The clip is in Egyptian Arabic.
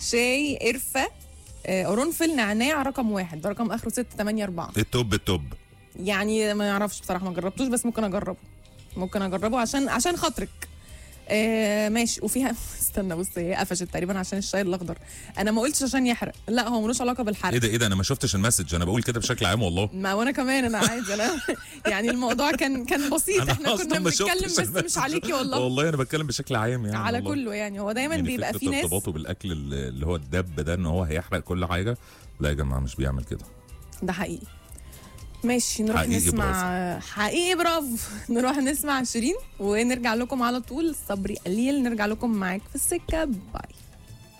شاي قرفه آه، قرنفل نعناع رقم واحد ده رقم اخره 684 التوب التوب يعني ما يعرفش بصراحه ما جربتوش بس ممكن اجربه ممكن اجربه عشان عشان خاطرك آه ماشي وفيها استنى بص هي قفشت تقريبا عشان الشاي الاخضر انا ما قلتش عشان يحرق لا هو ملوش علاقه بالحرق ايه ده ايه ده انا ما شفتش المسج انا بقول كده بشكل عام والله ما وانا كمان انا عادي انا يعني الموضوع كان كان بسيط انا احنا أصلاً كنا ما بنتكلم شفتش بس مش المسج. عليكي والله والله انا بتكلم بشكل عام يعني على والله. كله يعني هو دايما يعني بيبقى فكرة في ناس ارتباطه بالاكل اللي اللي هو الدب ده ان هو هيحرق كل حاجه لا يا جماعه مش بيعمل كده ده حقيقي ماشي نروح حقيقي نسمع حقيقي برافو نروح نسمع شيرين ونرجع لكم على طول صبري قليل نرجع لكم معاك في السكه باي